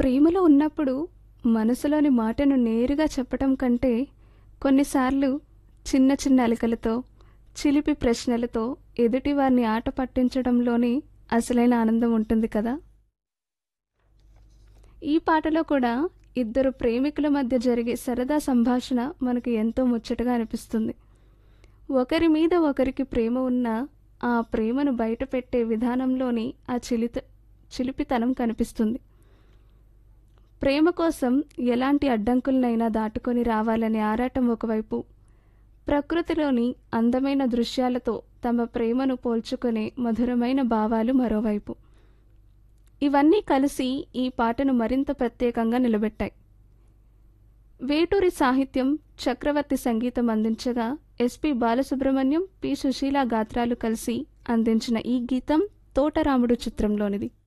ప్రేమలో ఉన్నప్పుడు మనసులోని మాటను నేరుగా చెప్పటం కంటే కొన్నిసార్లు చిన్న చిన్న అలకలతో చిలిపి ప్రశ్నలతో ఎదుటివారిని ఆట పట్టించడంలోనే అసలైన ఆనందం ఉంటుంది కదా ఈ పాటలో కూడా ఇద్దరు ప్రేమికుల మధ్య జరిగే సరదా సంభాషణ మనకు ఎంతో ముచ్చటగా అనిపిస్తుంది ఒకరి మీద ఒకరికి ప్రేమ ఉన్నా ఆ ప్రేమను బయటపెట్టే విధానంలోని ఆ చిలిత చిలిపితనం కనిపిస్తుంది ప్రేమ కోసం ఎలాంటి అడ్డంకులనైనా దాటుకొని రావాలనే ఆరాటం ఒకవైపు ప్రకృతిలోని అందమైన దృశ్యాలతో తమ ప్రేమను పోల్చుకునే మధురమైన భావాలు మరోవైపు ఇవన్నీ కలిసి ఈ పాటను మరింత ప్రత్యేకంగా నిలబెట్టాయి వేటూరి సాహిత్యం చక్రవర్తి సంగీతం అందించగా ఎస్పి బాలసుబ్రహ్మణ్యం పి సుశీల గాత్రాలు కలిసి అందించిన ఈ గీతం తోటరాముడు చిత్రంలోనిది